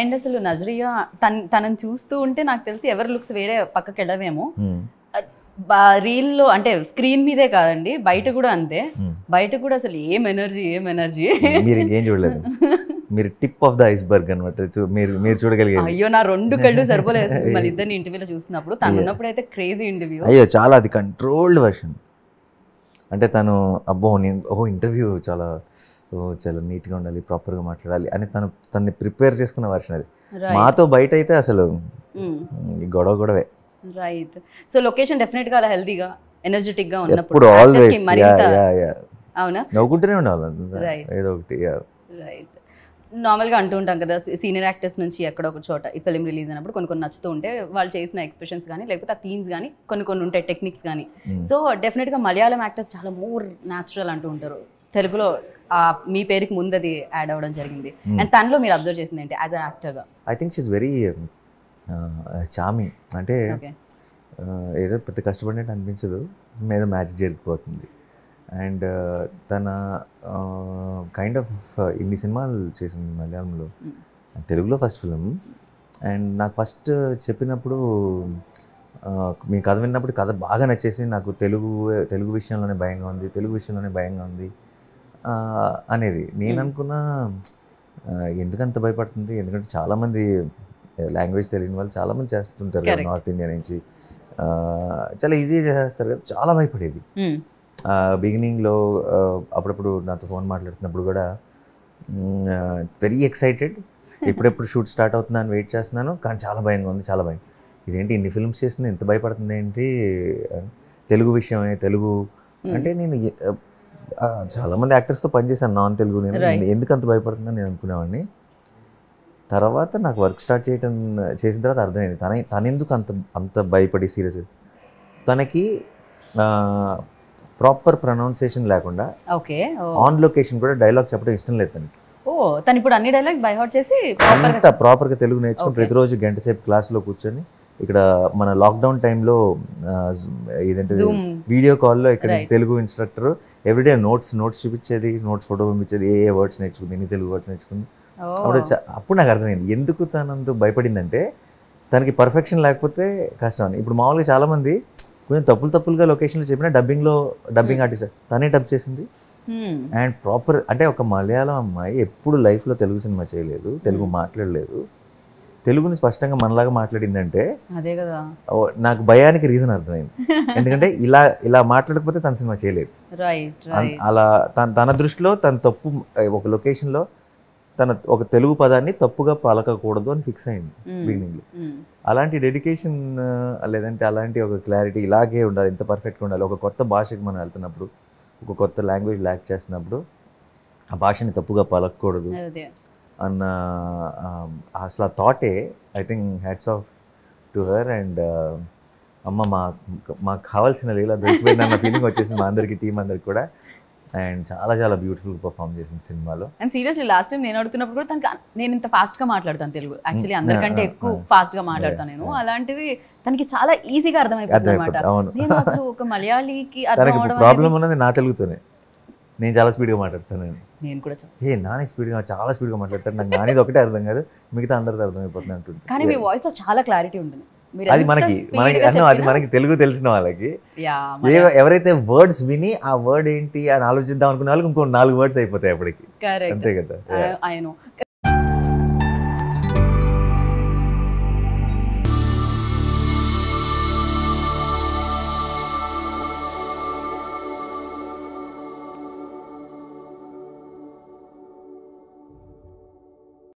And అసలు నజరియా తన తనని చూస్తూ ఉంటే నాకు తెలిసి ఎవరి లుక్స్ వేరే పక్కకి వెళ్ళవేమో మ్మ్. రీల్లో అంటే స్క్రీన్ మీదే కాదండి బయట కూడా అంతే మ్మ్. బయట కూడా అసలు ఏం ఎనర్జీ ఏం ఎనర్జీ మీరు ఇంకేం చూడలేదు మీరు టిప్ ఆఫ్ ద ఐస్బర్గ్ అనమాట చూ- మీరు మీరు చూడగలిగేది అయ్యో నా రెండు కళ్ళు సరిపోలేదు మన ఇద్దరిని ఇంటర్వ్యూలో చూసినప్పుడు తను ఉన్నప్పుడు అయితే క్రేజీ ఇంటర్వ్యూ అయ్యో చాలా అది కంట్రోల్డ్ వర్షన్ అంటే తను అబ్బో నేను ఓ ఇంటర్వ్యూ చాలా ఓ చాలా నీట్గా ఉండాలి ప్రాపర్గా మాట్లాడాలి అని తను తనని ప్రిపేర్ చేసుకున్న వర్షన్ అది మాతో బయట అయితే అసలు ఈ గొడవ గొడవే రైట్ సో లొకేషన్ డెఫినెట్ గా అలా హెల్దీగా ఎనర్జెటిక్ గా ఉన్నప్పుడు ఎప్పుడు actors ఆల్వేస్ కి మరింత యా అవునా నవ్వుకుంటూనే ఉండాలి Right. ఏదో ఒకటి yeah. రైట్ నార్మల్గా అంటూ ఉంటాం కదా సీనియర్ యాక్టర్స్ నుంచి ఎక్కడో ఒక చోట ఈ ఫిలిం రిలీజ్ అయినప్పుడు కొన్ని కొన్ని నచ్చుతూ ఉంటే వాళ్ళు చేసిన ఎక్స్ప్రెషన్స్ కానీ లేకపోతే ఆ థీమ్స్ కానీ కొన్ని కొన్ని ఉంటాయి టెక్నిక్స్ కానీ Mm. సో డెఫినెట్గా మలయాళం యాక్టర్స్ చాలా మోర్ న్యాచురల్ అంటూ ఉంటారు తెలుగులో ఆ మీ పేరుకి ముందు అది యాడ్ అవ్వడం జరిగింది Mm. అండ్ తనలో మీరు అబ్జర్వ్ చేసింది ఏంటి యాజ్ అన్ యాక్టర్గా I think she's very charming అంటే ఓకే uh, ఏదో పెద్ద కష్టపడినట్టు అనిపించదు మీద మ్యాజిక్ జరిగిపోతుంది అండ్ తన కైండ్ ఆఫ్ ఇన్ని సినిమాలు చేసింది మలయాళంలో Mm. తెలుగులో ఫస్ట్ ఫిలిం అండ్ నాకు ఫస్ట్ చెప్పినప్పుడు uh, మీ కథ విన్నప్పుడు కథ బాగా నచ్చేసి నాకు తెలుగు తెలుగు విషయంలోనే భయంగా ఉంది తెలుగు విషయంలోనే భయంగా ఉంది uh, అనేది నేను Mm. అనుకున్నా uh, ఎందుకంత భయపడుతుంది ఎందుకంటే చాలామంది లాంగ్వేజ్ తెలియని వాళ్ళు చాలామంది చేస్తుంటారు కదా Correct. నార్త్ ఇండియా నుంచి uh, చాలా ఈజీగా చేస్తారు కదా చాలా భయపడేది బిగినింగ్లో అప్పుడప్పుడు నాతో ఫోన్ మాట్లాడుతున్నప్పుడు కూడా వెరీ ఎక్సైటెడ్ ఎప్పుడెప్పుడు షూట్ స్టార్ట్ అవుతుందా అని వెయిట్ చేస్తున్నాను కానీ చాలా భయంగా ఉంది చాలా భయం ఇదేంటి ఇన్ని ఫిల్మ్స్ చేస్తుంది ఎంత భయపడుతుంది ఏంటి తెలుగు విషయమే తెలుగు అంటే నేను ఎ- ఆ, చాలామంది యాక్టర్స్తో పనిచేశాను నాన్ తెలుగు నేను Right. ఎందుకు అంత భయపడుతుందని నేను అనుకునేవాడిని తర్వాత నాకు వర్క్ స్టార్ట్ చేయడం చేసిన తర్వాత అర్థమైంది తన తనెందుకు అంత అంత భయపడి సీరియస్ తనకి ప్రాపర్ ప్రొనౌన్సియేషన్ లేకుండా ఓకే ఆన్ లొకేషన్ కూడా డైలాగ్ చెప్పడం ఇష్టం లేదు తనకి ఓ తను ఇప్పుడు అన్ని డైలాగ్ బై హార్ట్ చేసి proper గా అంత ప్రాపర్గా తెలుగు నేర్చుకుని Okay. ప్రతిరోజు గంట సేపు క్లాస్లో కూర్చొని ఇక్కడ మన లాక్డౌన్ టైంలో ఇదంటే జూమ్ వీడియో కాల్లో ఇక్కడ నుంచి Right. Telugu instructor everyday notes notes చూపించేది నోట్స్ ఫోటో పంపించేది ఏ ఏ వర్డ్స్ నేర్చుకుంది ఎన్ని తెలుగు వర్డ్స్ నేర్చుకుంది అప్పుడు చ- అప్పుడు నాకు అర్థమైంది ఎందుకు తనంత భయపడిందంటే తనకి పర్ఫెక్షన్ లేకపోతే కష్టం అని ఇప్పుడు మామూలుగా చాలామంది కొంచెం తప్పులు తప్పులుగా లొకేషన్లో చెప్పినా డబ్బింగ్లో డబ్బింగ్ ఆర్టిస్ట్ తనే డబ్ చేసింది అండ్ ప్రాపర్ అంటే ఒక మలయాళం అమ్మాయి ఎప్పుడు లైఫ్లో తెలుగు సినిమా చేయలేదు తెలుగు Hmm. మాట్లాడలేదు తెలుగుని స్పష్టంగా మనలాగా మాట్లాడిందంటే అదే కదా ఓ, నాకు భయానికి రీజన్ అర్థమైంది ఎందుకంటే ఇలా ఇలా మాట్లాడకపోతే తన సినిమా చేయలేదు రైట్ అన్- రైట్ అలా తన తన దృష్టిలో తన తప్పు ఒక లొకేషన్లో తన ఒక తెలుగు పదాన్ని తప్పుగా పలకకూడదు అని ఫిక్స్ అయింది బిగినింగ్లో అలాంటి డెడికేషన్ లేదంటే అలాంటి ఒక క్లారిటీ ఇలాగే ఉండాలి ఎంత పర్ఫెక్ట్గా ఉండాలి ఒక కొత్త భాషకి మనం వెళ్తున్నప్పుడు ఒక కొత్త లాంగ్వేజ్ ల్యాక్ చేస్తున్నప్పుడు ఆ భాషని తప్పుగా పలకకూడదు అదే అన్న ఆ, అసలు ఆ థాటే I think hats off to her and అమ్మ మా మాకు కావాల్సిన లీలా దొరికిపోయింది అన్న ఫీలింగ్ వచ్చేసింది మా అందరికి టీం అందరికి కూడా అండ్ చాలా చాలా బ్యూటిఫుల్ పర్ఫామ్ చేసింది సినిమాలో అండ్ సీరియస్లీ లాస్ట్ టైం నేను అడుగుతున్నప్పుడు కూడా తనకి అన్- నేను ఇంత ఫాస్ట్ గా మాట్లాడతాను తెలుగు యాక్చువల్లీ Mm. అందరికంటే Yeah, ఎక్కువ yeah. ఫాస్ట్ గా మాట్లాడతాను నేను Yeah. అలాంటిది తనకి చాలా ఈజీగా అర్థమైపోతుంది అనమాట అర్థమైపోతుంది అవును నేను అసలు ఒక మలయాళీకి అర్థం తనకి అవడం ప్రాబ్లం అనేది- ఉన్నది నా తెలుగుతోనే నేను చాలా స్పీడ్గా మాట్లాడతాను నేను కూడా చాలా- ఏ నాని స్పీడ్గా చాలా స్పీడ్గా మాట్లాడతాను నాకు నానిది ఒకటే అర్థం కాదు మిగతా అందరిది అర్థమైపోతుంది అంటుంది కానీ మీ వాయిస్ లో చాలా క్లారిటీ ఉంటుంది మీరు అది ఎంత మనకి speed మనకి గా అన్నో అది చెప్పినా- మనకి తెలుగు తెలిసిన వాళ్ళకి Yeah, ఏ ఎవరైతే వర్డ్స్ విని ఆ వర్డ్ ఏంటి అని ఆలోచిద్దాం అనుకునే వాళ్ళకి ఇంకో నాలుగు వర్డ్స్ అయిపోతాయి అప్పటికి correct. అంతే కదా I- I know.